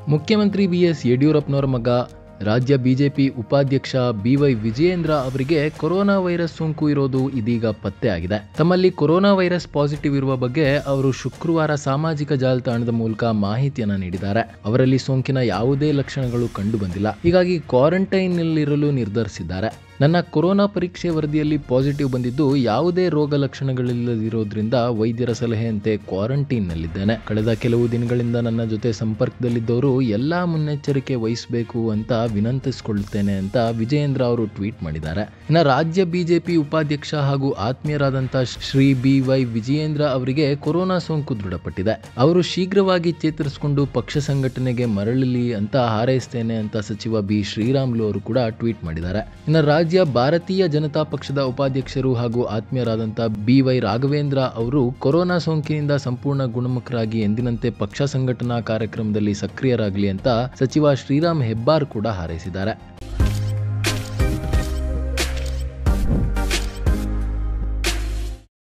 ಮುಖ್ಯಮಂತ್ರಿ ಬಿಎಸ್ ಯಡಿಯೂರಪ್ಪನವರ ಮಗ ರಾಜ್ಯ ಬಿಜೆಪಿ ಉಪಾಧ್ಯಕ್ಷ ಬಿವೈ ವಿಜಯೇಂದ್ರ ಅವರಿಗೆ ಕೊರೋನಾ ವೈರಸ್ ಸೋಂಕು ಇರೋದು ಇದೀಗ ಪತ್ತೆ ಆಗಿದೆ ತಮ್ಮಲ್ಲಿ ಕೊರೋನಾ ವೈರಸ್ ಪಾಸಿಟಿವ್ ಇರುವ ಬಗ್ಗೆ ಅವರು ಶುಕ್ರವಾರ ಸಾಮಾಜಿಕ ಜಾಲತಾಣದ ಮೂಲಕ ಮಾಹಿತಿಯನ್ನ ನೀಡಿದ್ದಾರೆ ಅವರಲ್ಲಿ ಸೋಂಕಿನ ಯಾವುದೇ ಲಕ್ಷಣಗಳು ಕಂಡು ಬಂದಿಲ್ಲ ಹೀಗಾಗಿ ಕ್ವಾರಂಟೈನ್ನಲ್ಲಿರಲು ನಿರ್ಧರಿಸಿದ್ದಾರೆ ನನ್ನ ಕೊರೋನಾ ಪರೀಕ್ಷೆ ವರದಿಯಲ್ಲಿ ಪಾಸಿಟಿವ್ ಬಂದಿದ್ದು ಯಾವುದೇ ರೋಗ ಲಕ್ಷಣಗಳಿಲ್ಲದಿರೋದ್ರಿಂದ ವೈದ್ಯರ ಸಲಹೆಯಂತೆ ಕ್ವಾರಂಟೈನ್ನಲ್ಲಿದ್ದೇನೆ ಕಳೆದ ಕೆಲವು ದಿನಗಳಿಂದ ನನ್ನ ಜೊತೆ ಸಂಪರ್ಕದಲ್ಲಿದ್ದವರು ಎಲ್ಲಾ ಮುನ್ನೆಚ್ಚರಿಕೆ ವಹಿಸಬೇಕು ಅಂತ ವಿನಂತಿಸಿಕೊಳ್ಳುತ್ತೇನೆ ಅಂತ ವಿಜಯೇಂದ್ರ ಅವರು ಟ್ವೀಟ್ ಮಾಡಿದ್ದಾರೆ ಇನ್ನು ರಾಜ್ಯ ಬಿಜೆಪಿ ಉಪಾಧ್ಯಕ್ಷ ಹಾಗೂ ಆತ್ಮೀಯರಾದಂಥ ಶ್ರೀ ಬಿ ವೈ ವಿಜಯೇಂದ್ರ ಅವರಿಗೆ ಕೊರೋನಾ ಸೋಂಕು ದೃಢಪಟ್ಟಿದೆ ಅವರು ಶೀಘ್ರವಾಗಿ ಚೇತರಿಸಿಕೊಂಡು ಪಕ್ಷ ಸಂಘಟನೆಗೆ ಮರಳಲಿ ಅಂತ ಹಾರೈಸ್ತೇನೆ ಅಂತ ಸಚಿವ ಬಿ ಶ್ರೀರಾಮುಲು ಅವರು ಕೂಡ ಟ್ವೀಟ್ ಮಾಡಿದ್ದಾರೆ ಇನ್ನು ರಾಜ್ಯ ಭಾರತೀಯ ಜನತಾ ಪಕ್ಷದ ಉಪಾಧ್ಯಕ್ಷರು ಹಾಗೂ ಆತ್ಮೀಯರಾದಂಥ ಬಿ ವೈ ರಾಘವೇಂದ್ರ ಅವರು ಕೊರೋನಾ ಸೋಂಕಿನಿಂದ ಸಂಪೂರ್ಣ ಗುಣಮುಖರಾಗಿ ಎಂದಿನಂತೆ ಪಕ್ಷ ಸಂಘಟನಾ ಕಾರ್ಯಕ್ರಮದಲ್ಲಿ ಸಕ್ರಿಯರಾಗಲಿ ಅಂತ ಸಚಿವ ಶ್ರೀರಾಮ್ ಹೆಬ್ಬಾರ್ ಕೂಡ ಹಾರೈಸಿದ್ದಾರೆ